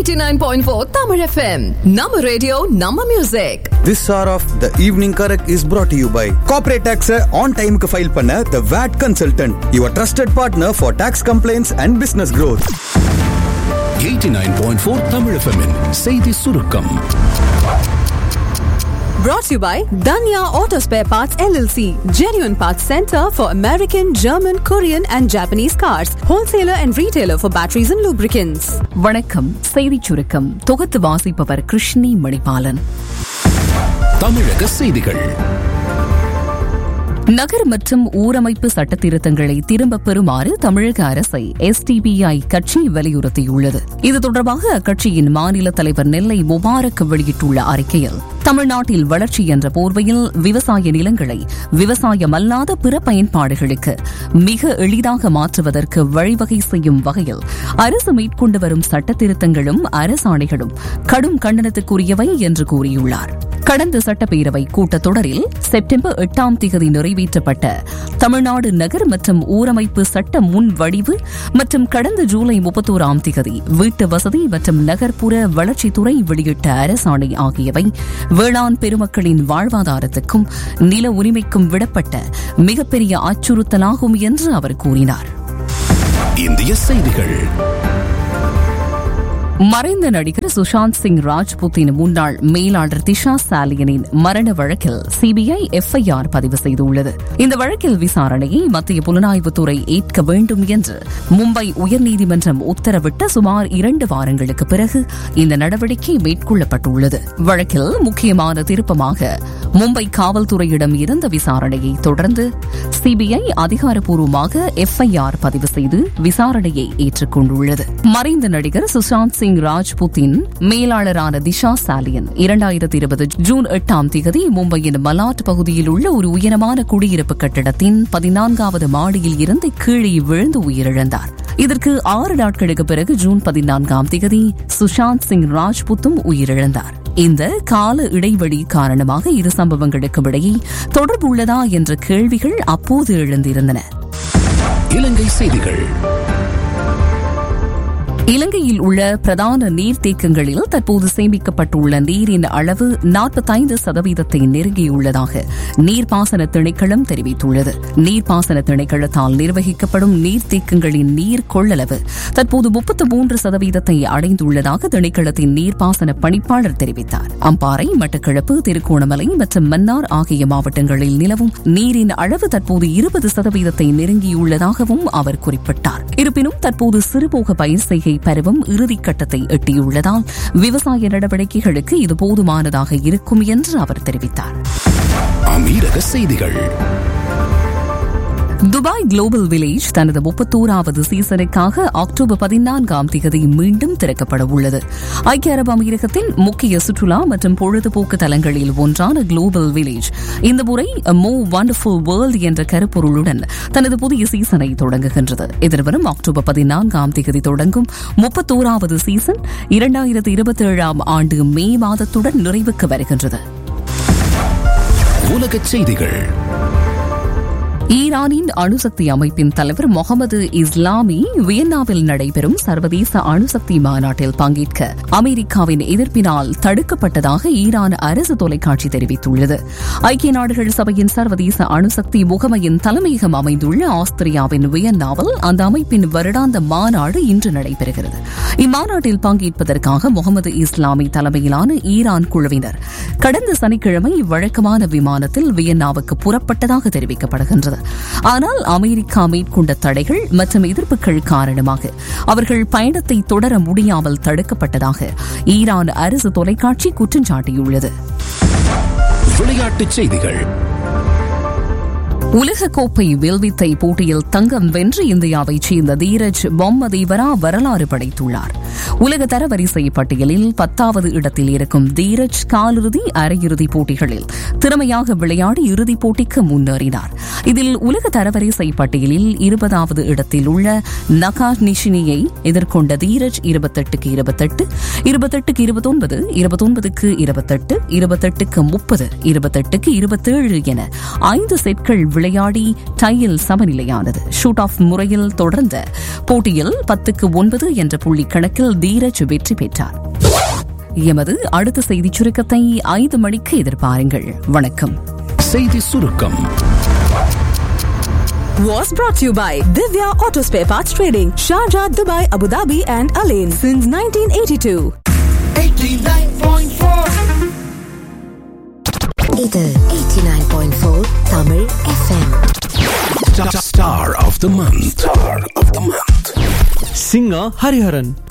89.4 Tamil FM. Nama radio, Nama music. This hour of the evening correct is brought to you by Corporate Tax on time க்கு file பண்ண The VAT Consultant, your trusted partner for tax complaints and business growth. 89.4 Tamil FM -இன் செய்தி சுருக்கம் Brought to you by Danya Auto Spare Parts LLC. Genuine Parts Center for American, German, Korean and Japanese cars. Wholesaler and retailer for batteries and lubricants. வணக்கம் செய்திச் சுருக்கம் தொகுத்து வாசிப்பவர் கிருஷ்ணி மணிபாலன் தமிழக செய்திகள் நகர் மற்றும் ஊரமைப்பு சட்ட திருத்தங்களை திரும்பப் பெறுமாறு தமிழக அரசை எஸ்டிபிஐ கட்சி வலியுறுத்தியுள்ளது இது தொடர்பாக அக்கட்சியின் மாநில தலைவர் நெல்லை முபாரக் வெளியிட்டுள்ள அறிக்கையில் தமிழ்நாட்டில் வளர்ச்சி என்ற போர்வையில் விவசாய நிலங்களை விவசாயமல்லாத பிற பயன்பாடுகளுக்கு மிக எளிதாக மாற்றுவதற்கு வழிவகை செய்யும் வகையில் அரசு மேற்கொண்டு வரும் சட்ட திருத்தங்களும் அரசாணைகளும் கடும் கண்டனத்துக்குரியவை என்று கூறியுள்ளார் கடந்த சட்டப்பேரவை கூட்டத்தொடரில் செப்டம்பர் எட்டாம் தேதி நிறைவேற்றப்பட்ட தமிழ்நாடு நகர் மற்றும் ஊரமைப்பு சட்ட முன்வடிவு மற்றும் கடந்த ஜூலை முப்பத்தோராம் தேதி வீட்டு வசதி மற்றும் நகர்ப்புற வளர்ச்சித்துறை வெளியிட்ட அரசாணை ஆகியவை வேளாண் பெருமக்களின் வாழ்வாதாரத்துக்கும் நில உரிமைக்கும் விடப்பட்ட மிகப்பெரிய அச்சுறுத்தலாகும் என்று அவர் கூறினார் இந்திய செய்திகள் மறைந்த நடிகர் சுஷாந்த் சிங் ராஜ்புத்தின் முன்னாள் மேலாளர் திஷா சாலியனின் மரண வழக்கில் சிபிஐ எஃப்ஐஆர் பதிவு செய்துள்ளது இந்த வழக்கில் விசாரணையை மத்திய புலனாய்வுத்துறை ஏற்க வேண்டும் என்று மும்பை உயர்நீதிமன்றம் உத்தரவிட்ட சுமார் இரண்டு வாரங்களுக்கு பிறகு இந்த நடவடிக்கை மேற்கொள்ளப்பட்டுள்ளது வழக்கில் முக்கியமான திருப்பமாக மும்பை காவல்துறையிடம் இருந்த விசாரணையை தொடர்ந்து சிபிஐ அதிகாரப்பூர்வமாக எஃப்ஐஆர் பதிவு செய்து விசாரணையை ஏற்றுக்கொண்டுள்ளது மறைந்த நடிகர் சுஷாந்த் சிங் ராஜ்புத்தின் மேலாளரான திஷா சாலியன் இரண்டாயிரத்தி இருபது ஜூன் எட்டாம் தேதி மும்பையின் மலாட் பகுதியில் உள்ள ஒரு உயரமான குடியிருப்பு கட்டிடத்தின் பதினான்காவது மாடியில் இருந்து கீழே விழுந்து உயிரிழந்தார் இதற்கு ஆறு நாட்களுக்கு பிறகு ஜூன் பதினான்காம் தேதி சுஷாந்த் சிங் ராஜ்புத்தும் உயிரிழந்தார் இந்த கால இடைவெளி காரணமாக இரு சம்பவங்களுக்கும் இடையே தொடர்பு உள்ளதா என்ற கேள்விகள் அப்போது எழுந்திருந்தன இலங்கை செய்திகள் இலங்கையில் உள்ள பிரதான நீர்த்தேக்கங்களில் தற்போது சேமிக்கப்பட்டுள்ள நீரின் அளவு நாற்பத்தைந்து சதவீதத்தை நெருங்கியுள்ளதாக நீர்ப்பாசன திணைக்களம் தெரிவித்துள்ளது நீர்ப்பாசன திணைக்களத்தால் நிர்வகிக்கப்படும் நீர்த்தேக்கங்களின் நீர் கொள்ளளவு தற்போது முப்பத்து மூன்று சதவீதத்தை அடைந்துள்ளதாக திணைக்களத்தின் நீர்ப்பாசன பணிப்பாளர் தெரிவித்தார் அம்பாறை மட்டக்களப்பு திருகோணமலை மற்றும் மன்னார் ஆகிய மாவட்டங்களில் நிலவும் நீரின் அளவு தற்போது இருபது சதவீதத்தை நெருங்கியுள்ளதாகவும் அவர் குறிப்பிட்டார் இருப்பினும் தற்போது சிறுபோக பயிர் செய்கை பருவம் இறுதிக்கட்டத்தை எட்டியுள்ளதால் விவசாய நடவடிக்கைகளுக்கு இது போதுமானதாக இருக்கும் என்று அவர் தெரிவித்தார் அமீரக செய்திகள் துபாய் குளோபல் வில்லேஜ் தனது முப்பத்தோராவது சீசனுக்காக அக்டோபர் பதினான்காம் தேதி மீண்டும் திறக்கப்பட உள்ளது ஐக்கிய அரபு அமீரகத்தின் முக்கிய சுற்றுலா மற்றும் பொழுதுபோக்கு தலங்களில் ஒன்றான குளோபல் வில்லேஜ் இந்த முறை மோ வண்டர்ஃபுல் வேர்ல்ட் என்ற கருப்பொருளுடன் தனது புதிய சீசனை தொடங்குகின்றது எதிர்வரும் அக்டோபர் பதினான்காம் தேதி தொடங்கும் முப்பத்தோராவது சீசன் இரண்டாயிரத்தி இருபத்தி ஏழாம் ஆண்டு மே மாதத்துடன் நிறைவுக்கு வருகின்றது உலக செய்திகள் ஈரானின் அணுசக்தி அமைப்பின் தலைவர் முகமது இஸ்லாமி வியன்னாவில் நடைபெறும் சர்வதேச அணுசக்தி மாநாட்டில் பங்கேற்க அமெரிக்காவின் எதிர்ப்பினால் தடுக்கப்பட்டதாக ஈரான் அரசு தொலைக்காட்சி தெரிவித்துள்ளது ஐக்கிய நாடுகள் சபையின் சர்வதேச அணுசக்தி முகமையின் தலைமையகம் அமைந்துள்ள ஆஸ்திரியாவின் வியன்னாவில் அந்த அமைப்பின் வருடாந்த மாநாடு இன்று நடைபெறுகிறது இம்மாநாட்டில் பங்கேற்பதற்காக முகமது இஸ்லாமி தலைமையிலான ஈரான் குழுவினர் கடந்த சனிக்கிழமை வழக்கமான விமானத்தில் வியன்னாவுக்கு புறப்பட்டதாக தெரிவிக்கப்படுகின்றது ஆனால் அமெரிக்கா மேற்கொண்ட தடைகள் மற்றும் எதிர்ப்புகள் காரணமாக அவர்கள் பயணத்தை தொடர முடியாமல் தடுக்கப்பட்டதாக ஈரான் அரசு தொலைக்காட்சி குற்றம் சாட்டியுள்ளது விளையாட்டுச் செய்திகள் உலகக்கோப்பை வில்வித்தை போட்டியில் தங்கம் வென்று இந்தியாவைச் சேர்ந்த தீரஜ் பொம்மதேவரா வரலாறு படைத்துள்ளார் உலக தரவரிசை பட்டியலில் பத்தாவது இடத்தில் இருக்கும் தீரஜ் காலிறுதி அரையிறுதிப் போட்டிகளில் திறமையாக விளையாடி இறுதிப் போட்டிக்கு முன்னேறினார் இதில் உலக தரவரிசை பட்டியலில் இருபதாவது இடத்தில் உள்ள நகா நிஷினியை எதிர்கொண்ட தீரஜ் இருபத்தெட்டுக்கு இருபத்தெட்டு இருபத்தெட்டுக்கு இருபத்தொன்பது இருபத்தொன்பதுக்கு இருபத்தெட்டு இருபத்தெட்டுக்கு முப்பது இருபத்தெட்டுக்கு இருபத்தேழு என ஐந்து செட்கள் விளையாடி டையில் சமநிலையானது ஷூட் ஆஃப் முறையில் தொடர்ந்த போட்டியில் பத்துக்கு ஒன்பது என்ற புள்ளி கணக்கில் போட்டியில் தீரஜ் வெற்றி பெற்றார் எமது அடுத்த செய்திச் சுருக்கத்தை ஐந்து மணிக்கு எதிர்பாருங்கள் வணக்கம் செய்தி சுருக்கம் Was brought to you by Divya Auto Spare Parts Trading, Sharjah, Dubai, Abu Dhabi, and Alain since 1982. இது 89.4 Tamil FM Star of the month. Star of the month. singer Hariharan